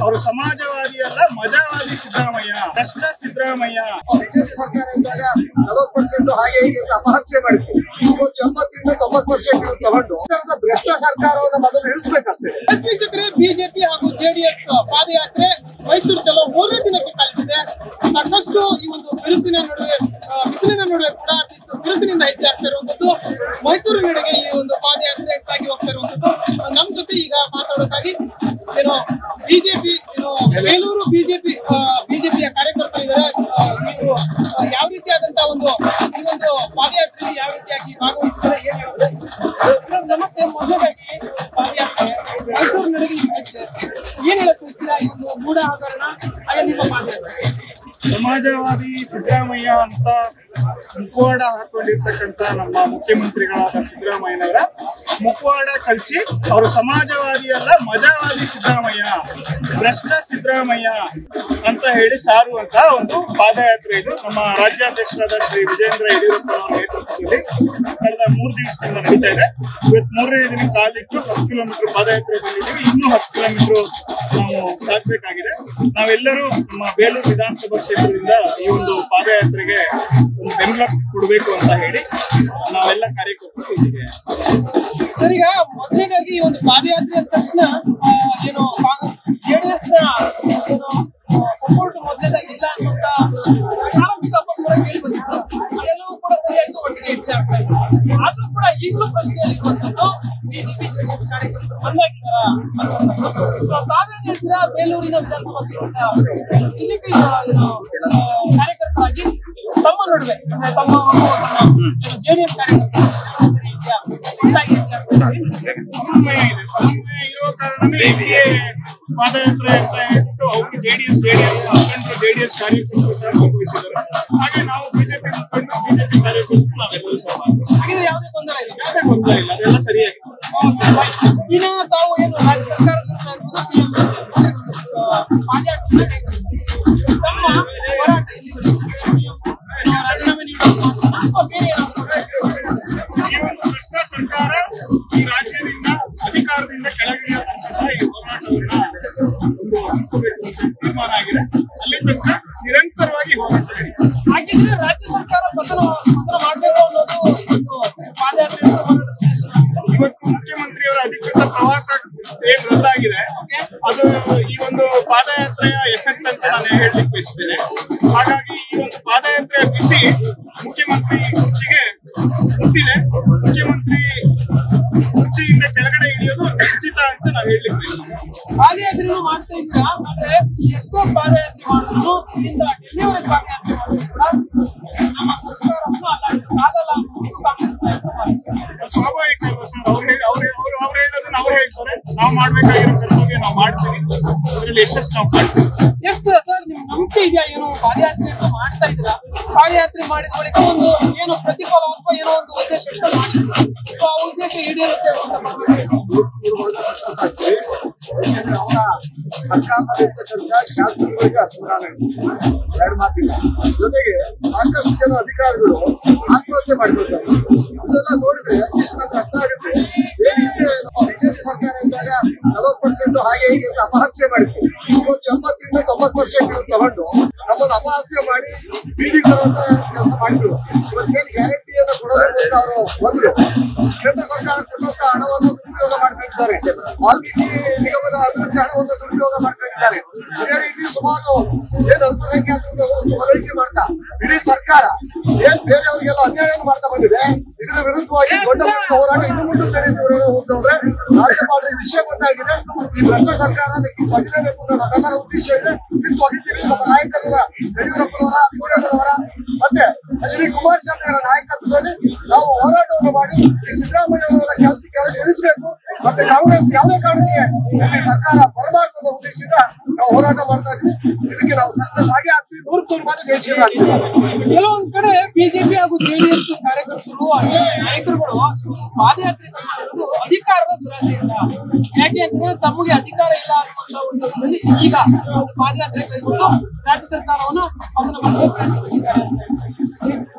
ಅವರು ಸಮಾಜವಾದಿ ಅಲ್ಲ ಮಜಾವಾದಿ ಸಿದ್ದರಾಮಯ್ಯ ಭ್ರಷ್ಟ ಸಿದ್ದರಾಮಯ್ಯ ಬಿಜೆಪಿ ಸರ್ಕಾರ ಇದ್ದಾಗ ನಲವತ್ತು ಪರ್ಸೆಂಟ್ ಹಾಗೆ ಹೀಗೆ ಅಂತ ಅಪಹಾಸ್ಯ ಮಾಡಿದ್ರು ಇವತ್ತು ಎಂಬತ್ತರಿಂದ ತೊಂಬತ್ತು ಪರ್ಸೆಂಟ್ ಇವ್ರು ತಗೊಂಡು ಈ ತರದ ಭ್ರಷ್ಟ ಸರ್ಕಾರವನ್ನು ಮೊದಲು ಇಳಿಸ್ಬೇಕಷ್ಟೇ ಎಸ್ ವೀಕ್ಷಕರೇ ಬಿಜೆಪಿ ಹಾಗೂ ಜೆಡಿಎಸ್ ಪಾದಯಾತ್ರೆ ಮೈಸೂರು ಚಲೋ ಮೂರನೇ ದಿನಕ್ಕೆ ಕಾಲಿಟ್ಟಿದೆ ಸಾಕಷ್ಟು ಈ ಒಂದು ಬಿರುಸಿನ ನಡುವೆ ಆ, ಬಿಸಿಲಿನ ನಡುವೆ ಕೂಡ ಬಿಸಿ- ಬಿರುಸಿನಿಂದ ಹೆಚ್ಚಾಗ್ತಾ ಇರುವಂತದ್ದು ಮೈಸೂರಿನೆಡೆಗೆ ಈ ಒಂದು ಪಾದಯಾತ್ರೆ ಸಾಗಿ ಹೋಗ್ತಾ ಇರುವಂತದ್ದು ನಮ್ ಜೊತೆ ಈಗ ಮಾತಾಡೋಕ್ಕಾಗಿ ಏನೋ ಬಿಜೆಪಿ ಏನೋ ಬೇಲೂರು ಬಿಜೆಪಿ ಬಿಜೆಪಿಯ ಕಾರ್ಯಕರ್ತರು ಇದ್ದಾರೆ ಆ, ಇವರು ಆ, ಯಾವ ರೀತಿಯಾದಂತಹ ಒಂದು ಈ ಒಂದು ಪಾದಯಾತ್ರೆಯಲ್ಲಿ ಯಾವ ರೀತಿಯಾಗಿ ಭಾಗವಹಿಸಿದ್ದಾರೆ ಏನ್ ಹೇಳ್ತಾರೆ ಸರ್ ನಮಸ್ತೆ ಮೊದಲನೇದಾಗಿ ಪಾದಯಾತ್ರೆ ಮೈಸೂರು ನಡೆಗೆ ಏನ್ ಹೇಳಕ್ ಹೋಗ್ತೀರಾ ಈ ಒಂದು ಮೂಢ ಹಗರಣ ಹಾಗೆ ನಿಮ್ಮ ಪಾದಯಾತ್ರೆ ಸಮಾಜವಾದಿ ಸಿದ್ದರಾಮಯ್ಯ ಅಂತ ಮುಖವಾಡ ಹಾಕೊಂಡಿರ್ತಕ್ಕಂತ ನಮ್ಮ ಮುಖ್ಯಮಂತ್ರಿಗಳಾದ ಸಿದ್ದರಾಮಯ್ಯನವರ ಮುಖವಾಡ ಕಳ್ಚಿ ಅವರು ಸಮಾಜವಾದಿ ಅಲ್ಲ ಮಜಾವಾದಿ ಸಿದ್ದರಾಮಯ್ಯ ಭ್ರಷ್ಟ ಸಿದ್ದರಾಮಯ್ಯ ಅಂತ ಹೇಳಿ ಸಾರುವಂತ ಒಂದು ಪಾದಯಾತ್ರೆ ಇದು ನಮ್ಮ ರಾಜ್ಯಾಧ್ಯಕ್ಷರಾದ ಶ್ರೀ ವಿಜೇಂದ್ರ ಯಡಿಯೂರಪ್ಪ ಅವರ ನೇತೃತ್ವದಲ್ಲಿ ಕಳೆದ ಮೂರು ದಿವಸದಿಂದ ನಡೀತಾ ಇದೆ ಇವತ್ತು ಮೂರನೇ ದಿನ ಕಾಲಿಟ್ಟು ಹತ್ತು ಕಿಲೋಮೀಟರ್ ಪಾದಯಾತ್ರೆ ಬಂದಿದ್ದೀವಿ ಇನ್ನೂ ಹತ್ತು ಕಿಲೋಮೀಟರ್ ನಾವು ಸಾಗಬೇಕಾಗಿದೆ ನಾವೆಲ್ಲರೂ ನಮ್ಮ ಬೇಲೂರು ವಿಧಾನಸಭಾ ಕ್ಷೇತ್ರದಿಂದ ಈ ಒಂದು ಪಾದಯಾತ್ರೆಗೆ ಒಂದು ಬೆಂಬಲ ಕೊಡಬೇಕು ಅಂತ ಹೇಳಿ ನಾವೆಲ್ಲ ಕಾರ್ಯಕರ್ತರು ಇಲ್ಲಿಗೆ ಸರ್ ಈಗ ಮೊದಲನೇದಾಗಿ ಈ ಒಂದು ಪಾದಯಾತ್ರೆ ಅಂದ ತಕ್ಷಣ ಆ, ಏನು ಜೆಡಿಎಸ್ ನ ಏನು ಸಪೋರ್ಟ್ ಮೊದಲನೇದಾಗಿ ಇಲ್ಲ ಅನ್ನುವಂತ ಪ್ರಾರಂಭಿಕ ಅಪಸ್ವರ ಕೇಳಿ ಬಂದಿತ್ತು ಅದೆಲ್ಲವೂ ಕೂಡ ಸರಿಯಾಗಿ ಒಟ್ಟಿಗೆ ಹೆಚ್ಚೆ ಆಗ್ತಾ ಇದೆ ಆದ್ರೂ ಕೂಡ ಈಗಲೂ ಪ್ರಶ್ನೆಯಲ್ಲಿರುವಂತದ್ದು ಬಿಜೆಪಿ ಜೆಡಿಎಸ್ ಕಾರ್ಯಕರ್ತರು ಒಂದಾಗಿದ್ದಾರಾ ಅನ್ನುವಂಥದ್ದು ಸೊ ತಾವೇನ್ ಹೇಳ್ತೀರಾ ಬೇಲೂರಿನ ವಿಧಾನಸಭಾ ಕ್ಷೇತ್ರದ ಬಿಜೆಪಿ ಕಾರ್ಯಕರ್ತರಾಗಿ ತಮ್ಮ ನಡುವೆ ಅಂದ್ರೆ ತಮ್ಮ ಒಂದು ಜೆಡಿಎಸ್ ಕಾರ್ಯಕರ್ತರು ಸರಿ ಇದೆಯಾ ಒಟ್ಟಾಗಿ ಹೆಚ್ಚೆ ಆಗ್ತಾ ಇದೆ. ಸಮನ್ವಯ ಇದೆ ಸಮನ್ವಯ ಇರೋ ಕಾರಣನೇ ಎನ್ಡಿಎ ಪಾದಯಾತ್ರೆ ಅಂತ ಹೇಳ್ಬಿಟ್ಟು ಅವ್ರಿಗೆ ಜೆಡಿಎಸ್ ಜೆಡಿಎಸ್ ಮುಖಂಡರು ಜೆಡಿಎಸ್ ಕಾರ್ಯಕರ್ತರು ಸಹ ಭಾಗವಹಿಸಿದ್ದಾರೆ ಹಾಗೆ ನಾವು ಬಿಜೆಪಿ ಮುಖಂಡರು ಬಿಜೆಪಿ ಕಾರ್ಯಕರ್ತರು ನಾವೆಲ್ಲರೂ ಸಹ ಭಾಗವಹಿಸಿದ್ದಾರೆ ಹಾಗಿದ್ರೆ ಯಾವುದೇ ತೊಂದರೆ ಇಲ್ಲ ಯಾವುದೇ ಗೊಂದಲ ಇಲ್ಲ ಅದೆಲ್ಲ ಸರಿಯಾಗಿದೆ ಇನ್ನ ತಾವು ಏನು ರಾಜ್ಯ ಸರ್ಕಾರದಿಂದ ಇರ್ಬೋದು ಸಿಎಂ ಪಾದಯಾತ್ರೆ ತಮ್ಮ ಹೋರಾಟ ಇಲ್ಲಿ ಏನು ರಾಜೀನಾಮೆ ನೀಡೋದು ಅಥವಾ ಬೇರೆ ಏನಾದ್ರು ಈ ಒಂದು ಭ್ರಷ್ಟ ಸರ್ಕಾರ ಈ ರಾಜ್ಯದಿಂದ ಅಧಿಕಾರದಿಂದ ಕೆಳಗಿಳಿಯೋ ತನಕ ಸಹ ಈ ಹೋರಾಟವನ್ನ ಒಂದು ಹಮ್ಮಿಕೋಬೇಕು ಅಂತ ತೀರ್ಮಾನ ಆಗಿದೆ ಅಲ್ಲಿ ತನಕ ನಿರಂತರವಾಗಿ ಹೋರಾಟ ನಡೀತದೆ ಹಾಗಿದ್ರೆ ರಾಜ್ಯ ಸರ್ಕಾರ ಪತನ ಪತನ ಮಾಡ್ಬೇಕು ಅನ್ನೋದು ಇವತ್ತು ಪಾದಯಾತ್ರೆ ಹೋರಾಟದ ಉದ್ದೇಶ ಇವತ್ತು ಮುಖ್ಯಮಂತ್ರಿಯವರ ಅಧಿಕೃತ ಪ್ರವಾಸ ಏನ್ ರದ್ದಾಗಿದೆ ಅದು ಈ ಒಂದು ಪಾದಯಾತ್ರೆಯ ಎಫೆಕ್ಟ್ ಅಂತ ನಾನು ಹೇಳಲಿಕ್ಕೆ ಬಯಸ್ತೇನೆ ಹಾಗಾಗಿ ಈ ಒಂದು ಪಾದಯಾತ್ರೆಯ ಬಿಸಿ ಮುಖ್ಯಮಂತ್ರಿ ಕುರ್ಚಿಗೆ ಮುಟ್ಟಿದೆ ಮುಖ್ಯಮಂತ್ರಿ ಕುರ್ಚಿಯಿಂದ ಕೆಳಗಡೆ ಇಳಿಯೋದು ನಿಶ್ಚಿತ ಅಂತ ನಾವು ಹೇಳಲಿಕ್ಕೆ ಬಯಸ್ತೇನೆ ಪಾದಯಾತ್ರೆನೂ ಮಾಡ್ತಾ ಇದ್ದೀರಾ ಆದ್ರೆ ಎಷ್ಟೋ ಪಾದಯಾತ್ರೆ ಮಾಡಿದ್ರು ಇಲ್ಲಿಂದ ಡೆಲ್ಲಿವರೆಗೆ ಪಾದಯಾತ್ರೆ ಮಾಡಿದ್ರು ಕೂಡ ನಮ್ಮ ಸರ್ಕಾರವನ್ನು ಅಲ್ಲಾಡಿಸಕ್ಕಾಗಲ್ಲ ಅನ್ನೋದು ಕಾಂಗ್ರೆಸ್ ನಾಯಕರು ಮಾಡ್ತಾರೆ. ಸ್ವಾಭಾವಿಕ ಅಲ್ವಾ ಸರ್ ಅವ್ರು ಹೇಳಿ ಅವ್ರು ಅವ್ರು ಅವ್ರು ಹೇಳೋದನ್ನ ಅವ್ರು ಹೇಳ್ತಾರೆ ನಾವು ಮಾಡ್ಬೇಕಾಗಿರೋ ಕರ್ತವ್ಯ ನಾವು ಮಾಡ್ತೀವಿ ಅದರಲ್ಲಿ ಯಶಸ್ಸು ನಾವು ಕಾಣ್ತೀವಿ ಎಸ್ ಸರ್ ನಿಮ್ ನಂಬಿಕೆ ಇದೆಯಾ ಏನು ಪಾದಯಾತ್ರೆ ಅಂತ ಮಾಡ್ತಾ ಇದ್ದೀರಾ ಪಾದಯಾತ್ರೆ ಮಾಡಿದ ಬಳಿಕ ಒಂದು ಏನು ಪ್ರತಿಫಲ ಅಥವಾ ಏನೋ ಒಂದು ಉದ್ದೇಶ ಇಟ್ಕೊಂಡು ಮಾಡಿದ್ರು ಸೊ ಆ ಉದ್ದೇಶ ಈಡೇರುತ್ತೆ ಅಂತ ಭರವಸೆ ಇದೆ. ಸಕ್ಸಸ್ ಆಗ್ತದೆ ಯಾಕೆಂದ್ರೆ ಅವರ ಸರ್ಕಾರದಲ್ಲಿರ್ತಕ್ಕಂಥ ಶಾಸಕರಿಗೆ ಅಸಮಾಧಾನ ಇದೆ ಎರಡು ಮಾತಿಲ್ಲ ಜೊತೆಗೆ ಸಾಕಷ್ಟು ಜನ ಅಧಿಕಾರಿಗಳು ಆತ್ಮಹತ್ಯೆ ಮಾಡ್ಕೊಳ್ತಾರೆ ಅದೆಲ್ಲ ನೋಡಿದ್ರೆ ಅಟ್ಲೀಸ್ಟ್ ನಮ್ಗೆ ಅರ್ಥ ಆಗುತ್ತೆ ಏನು ಹಿಂದೆ ನಮ್ಮ ಬಿಜೆಪಿ ಸರ್ಕಾರ ಇದ್ದಾಗ ನಲವತ್ತು ಪರ್ಸೆಂಟ್ ಹಾಗೆ ಹೀಗೆ ಅಂತ ಅಪಹಾಸ್ಯ ಮಾಡಿದ್ರು ಇವತ್ತು ಎಂಬತ್ತರಿಂದ ತೊಂಬತ್ತು ಪರ್ಸೆಂಟ್ ಇವ್ರು ತಗೊಂಡು ನಮ್ಮನ್ನು ಅಪಹಾಸ್ಯ ಮಾಡಿ ಬೀದಿಗೆ ತರುವಂತ ಕೆಲಸ ಮಾಡಿದ್ರು ಇವತ್ತೇನು ಗ್ಯಾರಂಟಿಯನ್ನು ಕೊಡೋದ್ರಿಂದ ಅವರು ಬಂದ್ರು ಕೇಂದ್ರ ಸರ್ಕಾರ ಕೊಟ್ಟಂತ ಹಣವನ್ನು ದುರುಪಯೋಗ ಮಾಡ್ಕೊಂಡಿದ್ದಾರೆ ವಾಲ್ಮೀಕಿ ನಿಗಮದ ಅಭಿವೃದ್ಧಿ ಹಣವನ್ನು ದುರುಪಯೋಗ ಮಾಡ್ಕೊಂಡಿದ್ದಾರೆ ಇದೇ ರೀತಿ ಸುಮಾರು ಏನ್ ಅಲ್ಪಸಂಖ್ಯಾತರಿಗೆ ಒಂದು ಹೊಲೈಕೆ ಮಾಡ್ತಾ ಇಡೀ ಸರ್ಕಾರ ಏನ್ ಬೇರೆಯವರಿಗೆಲ್ಲ ಅನ್ಯಾಯವನ್ನು ಮಾಡ್ತಾ ಬಂದಿದೆ ಇದರ ವಿರುದ್ಧವಾಗಿ ದೊಡ್ಡ ಮಟ್ಟದ ಹೋರಾಟ ಇನ್ನು ಮುಂದೆ ನಡೆಯುತ್ತಿರೋ ಹೋದ್ರೆ ರಾಜ್ಯಪಾಲರ ಈ ವಿಷಯ ಗೊತ್ತಾಗಿದೆ ಈ ಭ್ರಷ್ಟ ಸರ್ಕಾರ ಬದಲೇಬೇಕು ಅನ್ನೋ ನಮ್ಮೆಲ್ಲರ ಉದ್ದೇಶ ಇದೆ ಕಿತ್ತು ಒಗಿತೀವಿ ನಮ್ಮ ನಾಯಕರಾದ ಯಡಿಯೂರಪ್ಪನವರ ಕೋರೇಗೌಡವರ ಮತ್ತೆ ಎಚ್ ಡಿ ಕುಮಾರಸ್ವಾಮಿ ಅವರ ನಾಯಕತ್ವದಲ್ಲಿ ನಾವು ಹೋರಾಟವನ್ನು ಮಾಡಿ ಈ ಸಿದ್ದರಾಮಯ್ಯ ಅವರ ಕೆಲಸ ಕೆಳಗೆ ಇಳಿಸಬೇಕು ಮತ್ತೆ ಕಾಂಗ್ರೆಸ್ ಯಾವುದೇ ಕಾರಣಕ್ಕೆ ಇಲ್ಲಿ ಸರ್ಕಾರ ಬರಬಾರದು ಅನ್ನೋ ಉದ್ದೇಶದಿಂದ ನಾವು ಹೋರಾಟ ಮಾಡ್ತಾ ಇದ್ವಿ ಇದಕ್ಕೆ ನಾವು ಸಕ್ಸಸ್ ಆಗೇ ಆಗ್ತೀವಿ ನೂರು ನೂರು ಮಾತು ಜಯಶೀಲ ಆಗ್ತೀವಿ ಕೆಲವೊಂದ್ ಕಡೆ ಬಿಜೆಪಿ ಹಾಗೂ ಜೆಡಿಎಸ್ ಕಾರ್ಯಕರ್ತರು ಹಾಗೆ ನಾಯಕರುಗಳು ಪಾದಯಾತ್ರೆ ಕೈಗೊಂಡಿರೋದು ಅಧಿಕಾರದ ದುರಾಸೆಯಿಂದ ಯಾಕೆ ಅಂತಂದ್ರೆ ತಮಗೆ ಅಧಿಕಾರ ಇಲ್ಲ ಅನ್ನುವಂತ ಒಂದು ಇದ್ರಲ್ಲಿ ಈಗ ಒಂದು ಪಾದಯಾತ್ರೆ ಕೈಗೊಂಡು ರಾಜ್ಯ ಸರ್ಕಾರವನ್ನು ಅವನ ಬಗ್ಗೆ ಪ್ರಯತ್ನ ಪಟ್ಟಿದ್ದಾರೆ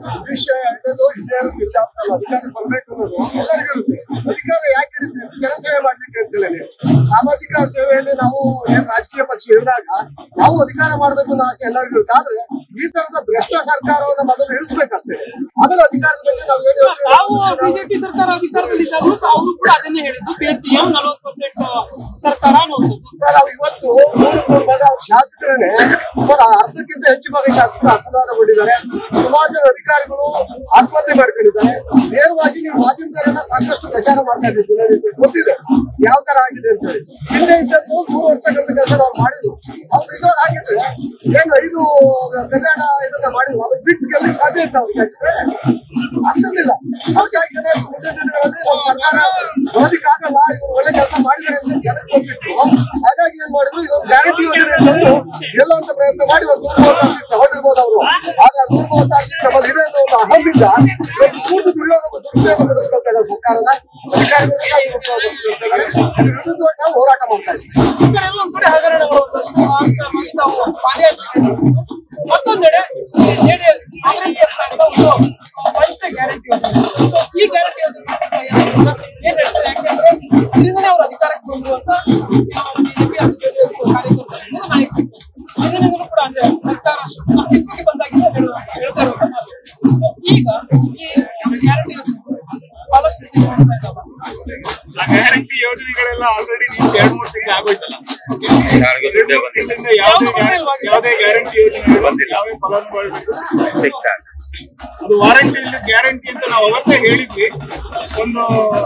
ವಿಷಯ ಎರಡನೇದು ಇಲ್ಲೇ ಇರುತ್ತೆ ಅಂತಲ್ಲ ಅಧಿಕಾರ ಬರಬೇಕು ಅನ್ನೋದು ಎಲ್ಲರಿಗೂ ಇರುತ್ತೆ ಅಧಿಕಾರ ಯಾಕೆ ಹಿಡಿತೀವಿ ಜನಸೇವೆ ಮಾಡ್ಲಿಕ್ಕೆ ಇರ್ತಿಲ್ಲ ಸಾಮಾಜಿಕ ಸೇವೆಯಲ್ಲಿ ನಾವು ಏನ್ ರಾಜಕೀಯ ಪಕ್ಷ ಇರಿದಾಗ ನಾವು ಅಧಿಕಾರ ಮಾಡ್ಬೇಕು ಅನ್ನೋ ಆಸೆ ಎಲ್ಲರಿಗೂ ಇರುತ್ತೆ ಆದ್ರೆ ಈ ತರದ ಭ್ರಷ್ಟ ಸರ್ಕಾರವನ್ನ ಮೊದಲು ಇಳಿಸ್ಬೇಕಷ್ಟೇ ಆಮೇಲೆ ಅಧಿಕಾರದ ಬಗ್ಗೆ ನಾವು ಏನು ಯೋಚನೆ ನಾವು ಬಿಜೆಪಿ ಸರ್ಕಾರ ಅಧಿಕಾರದಲ್ಲಿದ್ದಾಗಲೂ ಅವರು ಕೂಡ ಅದನ್ನೇ ಹೇಳಿದ್ದು ಪಿ ಎಸ್ ಸಿಎಂ ನಲವತ್ತು ಪರ್ಸೆಂಟ್ ಸರ್ಕಾರ ಅನ್ನೋದು ಸರ್ ನಾವು ಇವತ್ತು ಮೂರು ಮೂರು ಭಾಗ ಶಾಸಕರನ್ನೇ ಸುಮಾರು ಅರ್ಧಕ್ಕಿಂತ ಹೆಚ್ಚು ಭಾಗ ಶಾಸಕರು ಅಸಮಾಧಾನಗೊಂಡಿದ್ದಾರೆ ಸುಮಾರು ಜನ ಅಧಿಕಾರಿಗಳು ಆತ್ಮಹತ್ಯೆ ಮಾಡ್ಕೊಂಡಿದ್ದಾರೆ ನೇರವಾಗಿ ನೀವು ಮಾಧ್ಯಮದವರೆಲ್ಲ ಸಾಕಷ್ಟು ಪ್ರಚಾರ ಮಾಡ್ತಾ ಇದ್ದೀವಿ ನಿಮಗೆ ಗೊತ್ತಿದೆ ಯಾವ ತರ ಆಗಿದೆ ಅಂತ ಹೇಳಿ ಹಿಂದೆ ಇದ್ದದ್ದು ಮೂರು ವರ್ಷ ಕೆಲಸ ಅವ್ರು ಮಾಡಿದ್ರು ಅವ್ರು ನಿಜವಾಗ ಆಗಿದ್ರೆ ಏನು ಐದು ಕಲ್ಯಾಣ ಇದನ್ನ ಮಾಡಿದ್ರು ಅವ್ರು ಬಿಟ್ಟು ಗೆಲ್ಲಕ್ಕೆ ಸಾಧ್ಯ ಇತ್ತು ಅವ್ರಿಗೆ ಯಾಕಂದ್ರೆ ಆಗ್ತಿರ್ಲಿಲ್ಲ ಹಾಗಾಗಿ ಏನಾಯ್ತು ಮುಂದಿನ ದಿನಗಳಲ್ಲಿ ನಮ್ಮ ಸರ್ಕಾರ ಬರೋದಕ್ಕಾಗಲ್ಲ ಇವ್ರು ಒಳ್ಳೆ ಕೆಲಸ ಮಾಡಿದ್ದಾರೆ ಅಂತ ಜನಕ್ಕೆ ಗೊತ್ತಿತ್ತು ಹಾಗಾಗಿ ಏನ್ ಮಾಡಿದ್ರು ಇದೊಂದು ಗ್ಯಾರಂಟಿ ಯೋಜನೆ ತಂದು ಗೆಲ್ಲುವಂತ ಪ್ರಯತ್ನ ಮಾಡಿ ಇವತ್ತು ನೂರ ಮೂವತ್ತಾರು ಸೀಟ್ ತಗೊಂಡಿರ್ಬೋದು ಅವರು ಆದ್ರೆ ನೂರ ಮೂವತ್ತಾರು ಸೀಟ್ ನಮ್ಮಲ್ಲಿ ಇದೆ ಅನ್ನೋ ಒಂದು ಅಹಮಿಂದ ಇವತ್ತು ಪೂರ್ತಿ ದುರ್ಯೋಗ ದುರುಪಯೋಗ ಪಡಿಸ್ಕೊಳ್ತಾ ಇದ್ದಾರೆ ಸರ್ಕಾರನ ಅಧಿಕಾರಿಗಳು ದುರುಪಯೋಗ ಪಡಿಸ್ಕೊಳ್ತಾ ಇದ್ದಾರೆ ಇದ್ರ ವಿರುದ್ಧವಾಗಿ ನಾವು ಹೋರಾಟ ಮಾಡ್ತಾ ಇದ್ದೀವಿ ಸರ್ ಎಲ್ಲ ಒಂದ್ ಕಡೆ ಹಗರಣಗಳು ಒಂದಷ್ಟು ಅಂಶವಾಗಿ ನಾವು ಪಾದಯಾತ್ರೆ ಮಾಡಿದ್ವಿ. ಮತ್ತೊಂದೆಡೆ ಜೆಡಿಎಸ್ ಕಾಂಗ್ರೆಸ್ ಸರ್ಕಾರದ ಒಂದು ಆ, ಪಂಚ ಗ್ಯಾರಂಟಿ ಯೋಜನೆ ಸೊ ಈ ಗ್ಯಾರಂಟಿ ಯೋಜನೆ ಬಗ್ಗೆ ಏನಾದ್ರು ಏನ್ ಹೇಳ್ತಾರೆ ಯಾಕೆಂದ್ರೆ ಅದರಿಂದನೇ ಅವರು ಅಧಿಕಾರಕ್ಕೆ ಬಂದ್ರು ಅಂತ ಬಿಜೆಪಿ ಹಾಗೂ ಜೆಡಿಎಸ್ ಕಾರ್ಯಕರ್ತರು ನಾಯಕರು ಇದರಿಂದಲೂ ಕೂಡ ಅಂದ್ರೆ ಸರ್ಕಾರ ಅಸ್ತಿತ್ವಕ್ಕೆ ಬಂದಾಗಿಂದ ಹೇಳುವ ಹೇಳ್ತಾ ಇರುವಂತ ಮಾತು. So, ಈಗ ಈ ಗ್ಯಾರಂಟಿ ಯೋಜನೆ ಬಹಳಷ್ಟು ರೀತಿಯಲ್ಲಿ ಮಾಡ್ತಾ ಇದ್ದಾವೆ ಆ ಗ್ಯಾರಂಟಿ ಯೋಜನೆಗಳೆಲ್ಲ ಆಲ್ರೆಡಿ ನೀವು ಎರಡ್ ಮೂರು ತಿಂಗಳು ಆಗೋಯ್ತಲ್ಲ ಯಾರಿಗೂ ದುಡ್ಡೇ ಬಂದಿಲ್ಲ ಇದರಿಂದ ಯಾವುದೇ ಗ್ಯಾರ- ಯಾವುದೇ ಗ್ಯಾರಂಟಿ ಯೋಜನೆ ಬಂದಿಲ್ಲ. ಯಾವುದೇ ಫಲಾನುಭವಿಗಳಿಗೂ ಸಿಗ್ತಾ ಇಲ್ಲ. ಸಿಗ್ತಾ ಇಲ್ಲ. ಅದು ವಾರಂಟಿ ಇಲ್ಲ ಗ್ಯಾರಂಟಿ ಅಂತ ನಾವು ಅವತ್ತೇ ಹೇಳಿದ್ವಿ ಒಂದು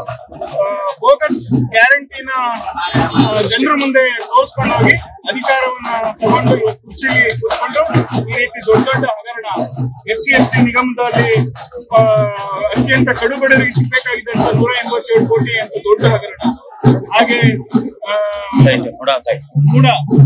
ಬೋಗಸ್ ಗ್ಯಾರಂಟಿನ ಜನರ ಮುಂದೆ ತೋರಿಸ್ಕೊಂಡು ಹೋಗಿ ಅಧಿಕಾರವನ್ನ ತಗೊಂಡು ಇವತ್ತು ಕುರ್ಚಿಲಿ ಕೂತ್ಕೊಂಡು ಈ ರೀತಿ ದೊಡ್ಡ ದೊಡ್ಡ ಹಗರಣ ಎಸ್ ಸಿ ಎಸ್ ಟಿ ನಿಗಮದಲ್ಲಿ ಆ, ಅತ್ಯಂತ ಕಡುಬಡವರಿಗೆ ಸಿಗ್ಬೇಕಾಗಿದ್ದಂತ ನೂರ ಎಂಬತ್ತೇಳು ಕೋಟಿ ಅಂತ ದೊಡ್ಡ ಹಗರಣ ಹಾಗೆ ಆ, ಸೈಟ್ ಮುಡಾ ಸೈಟ್ ಮೂಡ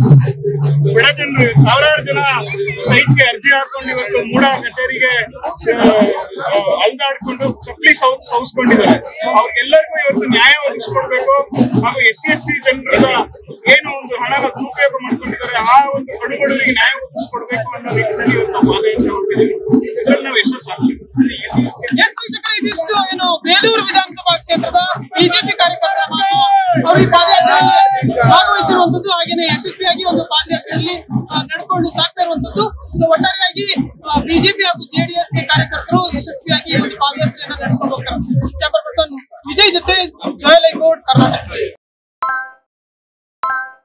ಬಡ ಜನರು ಸಾವಿರಾರು ಜನ ಸೈಟ್ಗೆ ಅರ್ಜಿ ಹಾಕೊಂಡು ಇವತ್ತು ಮೂಡ ಕಚೇರಿಗೆ ಸ- ಆ, ಅಲ್ದಾಡ್ಕೊಂಡು ಚಪ್ಪಲಿ ಸೌ ಸೌಸ್ಕೊಂಡಿದ್ದಾರೆ ಅವ್ರಿಗೆಲ್ಲರಿಗೂ ಇವತ್ತು ನ್ಯಾಯ ಒದಗಿಸ್ಕೊಡ್ಬೇಕು ಹಾಗೂ ಎಸ್ ಸಿ ಎಸ್ ಟಿ ಜನರ ಏನು ಒಂದು ಹಣನ ದುರುಪಯೋಗ ಮಾಡ್ಕೊಂಡಿದ್ದಾರೆ ಆ ಒಂದು ಕಡುಬಡವರಿಗೆ ನ್ಯಾಯ ಒದಗಿಸ್ಕೊಡ್ಬೇಕು ಅನ್ನೋ ನಿಟ್ಟಿನಲ್ಲಿ ಇವತ್ತು ನಾವು ಪಾದಯಾತ್ರೆ ಹೊರಟಿದ್ದೀವಿ ಇದ್ರಲ್ಲಿ ನಾವು ಯಶಸ್ಸಾಗ್ತೀವಿ ಎಸ್ ವೀಕ್ಷಕರೇ ಇದಿಷ್ಟು ಏನು ಬೇಲೂರು ವಿಧಾನಸಭಾ ಕ್ಷೇತ್ರದ ಬಿಜೆಪಿ ಕಾರ್ಯಕರ್ತರ ಮಾತು ಅವರು ಈ ಪಾದಯಾತ್ರೆಯಲ್ಲಿ ಭಾಗವಹಿಸಿರುವಂತದ್ದು ಹಾಗೇನೆ ಯಶಸ್ವಿಯಾಗಿ ಒಂದು ಪಾದಯಾತ್ರೆಯಲ್ಲಿ ಆ, ನಡ್ಕೊಂಡು ಸಾಗ್ತಾ ಇರುವಂತದ್ದು ಸೊ ಒಟ್ಟಾರೆಯಾಗಿ ಬಿಜೆಪಿ ಹಾಗೂ ಜೆಡಿಎಸ್ ಕಾರ್ಯಕರ್ತರು ಯಶಸ್ವಿಯಾಗಿ ಈ ಒಂದು ಪಾದಯಾತ್ರೆಯನ್ನ ನಡೆಸ್ಕೊಂಡು ಹೋಗ್ತಾರೆ ಕ್ಯಾಮರಾ ಪರ್ಸನ್ ವಿಜಯ್ ಜೊತೆ ಜೋಯಲ್ ಐಗೌಡ್ ಕರ್ನಾಟಕ